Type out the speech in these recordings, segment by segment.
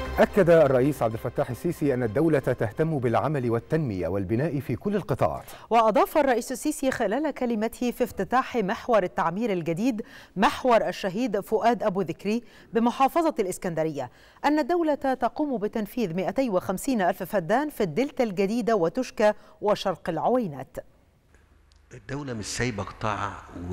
أكد الرئيس عبد الفتاح السيسي أن الدولة تهتم بالعمل والتنمية والبناء في كل القطاعات وأضاف الرئيس السيسي خلال كلمته في افتتاح محور التعمير الجديد محور الشهيد فؤاد أبو ذكري بمحافظة الإسكندرية أن الدولة تقوم بتنفيذ 250 ألف فدان في الدلتا الجديدة وتشكى وشرق العوينات الدولة مش سايبة قطاع و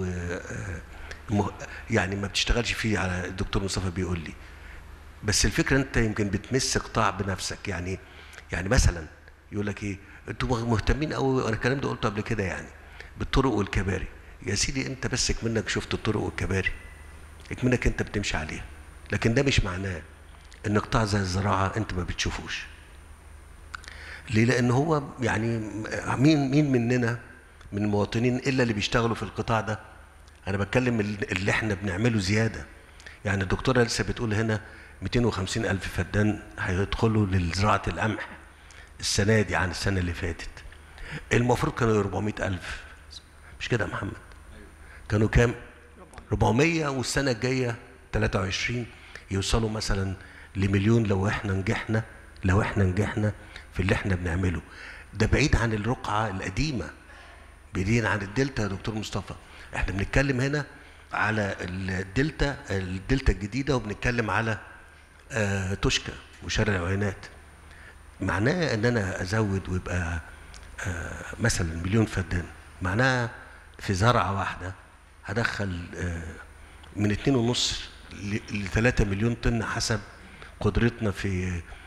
يعني ما بتشتغلش فيه على الدكتور مصطفى بيقول لي بس الفكره انت يمكن بتمس قطاع بنفسك يعني يعني مثلا يقول لك ايه انتوا مهتمين قوي انا الكلام ده قلته قبل كده يعني بالطرق والكباري يا سيدي انت بس منك شفت الطرق والكباري اكمنك انت بتمشي عليها لكن ده مش معناه ان قطاع زي الزراعه انت ما بتشوفوش ليه لان هو يعني مين مين مننا من المواطنين الا اللي بيشتغلوا في القطاع ده انا بتكلم اللي احنا بنعمله زياده يعني الدكتوره لسه بتقول هنا 250 ألف فدان هيدخلوا لزراعة القمح السنة دي عن السنة اللي فاتت المفروض كانوا 400 ألف مش كده يا محمد كانوا كام 400 والسنة الجاية 23 يوصلوا مثلا لمليون لو احنا نجحنا لو احنا نجحنا في اللي احنا بنعمله ده بعيد عن الرقعة القديمة بعيد عن الدلتا يا دكتور مصطفى احنا بنتكلم هنا على الدلتا الدلتا الجديدة وبنتكلم على آه تشكى وشارع العينات معناه ان انا ازود ويبقى آه مثلا مليون فدان معناها في زرعه واحده هدخل آه من اتنين ونص ل 3 مليون طن حسب قدرتنا في